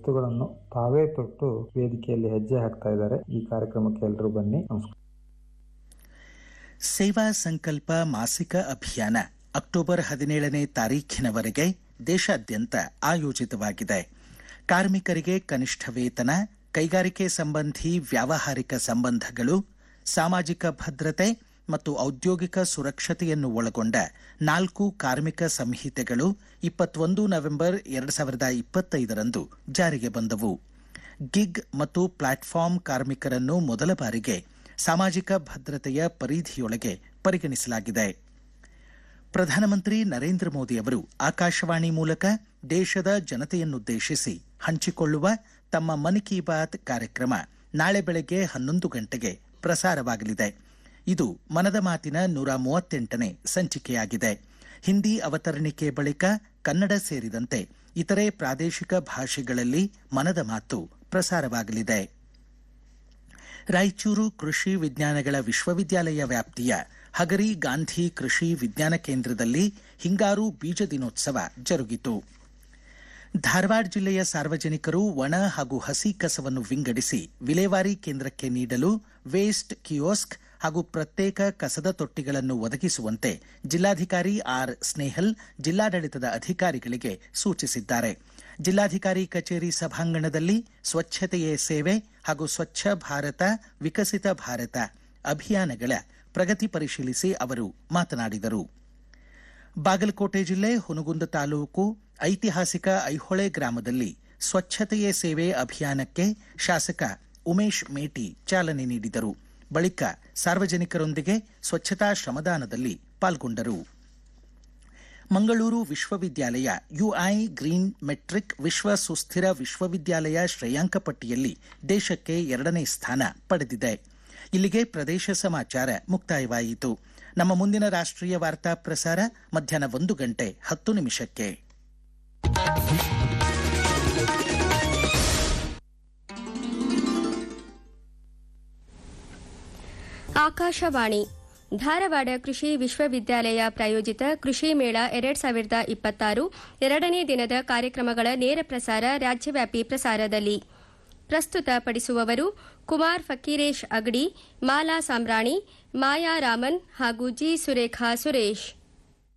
ಎತ್ತುಗಳನ್ನು ತಾವೇ ತೊಟ್ಟು ವೇದಿಕೆಯಲ್ಲಿ ಹೆಜ್ಜೆ ಹಾಕ್ತಾ ಇದ್ದಾರೆ ಈ ಕಾರ್ಯಕ್ರಮಕ್ಕೆ ಎಲ್ಲರೂ ಬನ್ನಿ ನಮಸ್ಕಾರ ಸೇವಾ ಸಂಕಲ್ಪ ಮಾಸಿಕ ಅಭಿಯಾನ ಅಕ್ಟೋಬರ್ ಹದಿನೇಳನೇ ತಾರೀಖಿನವರೆಗೆ ದೇಶಾದ್ಯಂತ ಆಯೋಜಿತವಾಗಿದೆ ಕಾರ್ಮಿಕರಿಗೆ ಕನಿಷ್ಠ ವೇತನ ಕೈಗಾರಿಕೆ ಸಂಬಂಧಿ ವ್ಯಾವಹಾರಿಕ ಸಂಬಂಧಗಳು ಸಾಮಾಜಿಕ ಭದ್ರತೆ ಮತ್ತು ಔದ್ಯೋಗಿಕ ಸುರಕ್ಷತೆಯನ್ನು ಒಳಗೊಂಡ ನಾಲ್ಕು ಕಾರ್ಮಿಕ ಸಂಹಿತೆಗಳು ಇಪ್ಪತ್ತೊಂದು ನವೆಂಬರ್ ಎರಡು ಸಾವಿರದ ಇಪ್ಪತ್ತೈದರಂದು ಜಾರಿಗೆ ಬಂದವು ಗಿಗ್ ಮತ್ತು ಪ್ಲಾಟ್ಫಾರ್ಮ್ ಕಾರ್ಮಿಕರನ್ನು ಮೊದಲ ಬಾರಿಗೆ ಸಾಮಾಜಿಕ ಭದ್ರತೆಯ ಪರಿಧಿಯೊಳಗೆ ಪರಿಗಣಿಸಲಾಗಿದೆ ಪ್ರಧಾನಮಂತ್ರಿ ನರೇಂದ್ರ ಮೋದಿ ಅವರು ಆಕಾಶವಾಣಿ ಮೂಲಕ ದೇಶದ ಜನತೆಯನ್ನುದ್ದೇಶಿಸಿ ಹಂಚಿಕೊಳ್ಳುವ ತಮ್ಮ ಮನ್ ಕಿ ಬಾತ್ ಕಾರ್ಯಕ್ರಮ ನಾಳೆ ಬೆಳಗ್ಗೆ ಹನ್ನೊಂದು ಗಂಟೆಗೆ ಪ್ರಸಾರವಾಗಲಿದೆ ಇದು ಮನದ ಮಾತಿನ ನೂರ ಮೂವತ್ತೆಂಟನೇ ಸಂಚಿಕೆಯಾಗಿದೆ ಹಿಂದಿ ಅವತರಣಿಕೆ ಬಳಿಕ ಕನ್ನಡ ಸೇರಿದಂತೆ ಇತರೆ ಪ್ರಾದೇಶಿಕ ಭಾಷೆಗಳಲ್ಲಿ ಮನದ ಮಾತು ಪ್ರಸಾರವಾಗಲಿದೆ ರಾಯಚೂರು ಕೃಷಿ ವಿಜ್ಞಾನಗಳ ವಿಶ್ವವಿದ್ಯಾಲಯ ವ್ಯಾಪ್ತಿಯ ಹಗರಿ ಗಾಂಧಿ ಕೃಷಿ ವಿಜ್ಞಾನ ಕೇಂದ್ರದಲ್ಲಿ ಹಿಂಗಾರು ಬೀಜ ದಿನೋತ್ಸವ ಜರುಗಿತು ಧಾರವಾಡ ಜಿಲ್ಲೆಯ ಸಾರ್ವಜನಿಕರು ಒಣ ಹಾಗೂ ಹಸಿ ಕಸವನ್ನು ವಿಂಗಡಿಸಿ ವಿಲೇವಾರಿ ಕೇಂದ್ರಕ್ಕೆ ನೀಡಲು ವೇಸ್ಟ್ ಕಿಯೋಸ್ಕ್ ಹಾಗೂ ಪ್ರತ್ಯೇಕ ಕಸದ ತೊಟ್ಟಿಗಳನ್ನು ಒದಗಿಸುವಂತೆ ಜಿಲ್ಲಾಧಿಕಾರಿ ಆರ್ ಸ್ನೇಹಲ್ ಜಿಲ್ಲಾಡಳಿತದ ಅಧಿಕಾರಿಗಳಿಗೆ ಸೂಚಿಸಿದ್ದಾರೆ ಜಿಲ್ಲಾಧಿಕಾರಿ ಕಚೇರಿ ಸಭಾಂಗಣದಲ್ಲಿ ಸ್ವಚ್ಛತೆಯೇ ಸೇವೆ ಹಾಗೂ ಸ್ವಚ್ಛ ಭಾರತ ವಿಕಸಿತ ಭಾರತ ಅಭಿಯಾನಗಳ ಪ್ರಗತಿ ಪರಿಶೀಲಿಸಿ ಅವರು ಮಾತನಾಡಿದರು ಬಾಗಲಕೋಟೆ ಜಿಲ್ಲೆ ಹುನಗುಂದ ತಾಲೂಕು ಐತಿಹಾಸಿಕ ಐಹೊಳೆ ಗ್ರಾಮದಲ್ಲಿ ಸ್ವಚ್ಛತೆಯೇ ಸೇವೆ ಅಭಿಯಾನಕ್ಕೆ ಶಾಸಕ ಉಮೇಶ್ ಮೇಟಿ ಚಾಲನೆ ನೀಡಿದರು ಬಳಿಕ ಸಾರ್ವಜನಿಕರೊಂದಿಗೆ ಸ್ವಚ್ಛತಾ ಶ್ರಮದಾನದಲ್ಲಿ ಪಾಲ್ಗೊಂಡರು ಮಂಗಳೂರು ವಿಶ್ವವಿದ್ಯಾಲಯ ಯುಐ ಗ್ರೀನ್ ಮೆಟ್ರಿಕ್ ವಿಶ್ವ ಸುಸ್ಥಿರ ವಿಶ್ವವಿದ್ಯಾಲಯ ಶ್ರೇಯಾಂಕ ಪಟ್ಟಿಯಲ್ಲಿ ದೇಶಕ್ಕೆ ಎರಡನೇ ಸ್ಥಾನ ಪಡೆದಿದೆ ಇಲ್ಲಿಗೆ ಪ್ರದೇಶ ಸಮಾಚಾರ ಮುಕ್ತಾಯವಾಯಿತು ನಮ್ಮ ಮುಂದಿನ ರಾಷ್ಟ್ರೀಯ ವಾರ್ತಾ ಪ್ರಸಾರ ಮಧ್ಯಾಹ್ನ ಒಂದು ಗಂಟೆ ಹತ್ತು ನಿಮಿಷಕ್ಕೆ ಆಕಾಶವಾಣಿ ಧಾರವಾಡ ಕೃಷಿ ವಿಶ್ವವಿದ್ಯಾಲಯ ಪ್ರಾಯೋಜಿತ ಕೃಷಿ ಮೇಳ ಎರಡ್ ಸಾವಿರದ ಇಪ್ಪತ್ತಾರು ಎರಡನೇ ದಿನದ ಕಾರ್ಯಕ್ರಮಗಳ ನೇರ ಪ್ರಸಾರ ರಾಜ್ಯವ್ಯಾಪಿ ಪ್ರಸಾರದಲ್ಲಿ ಪ್ರಸ್ತುತ ಪಡಿಸುವವರು ಕುಮಾರ್ ಫಕೀರೇಶ್ ಅಗಡಿ ಮಾಲಾ ಸಾಮ್ರಾಣಿ ಮಾಯಾ ರಾಮನ್ ಹಾಗೂ ಜಿ ಸುರೇಖಾ ಸುರೇಶ್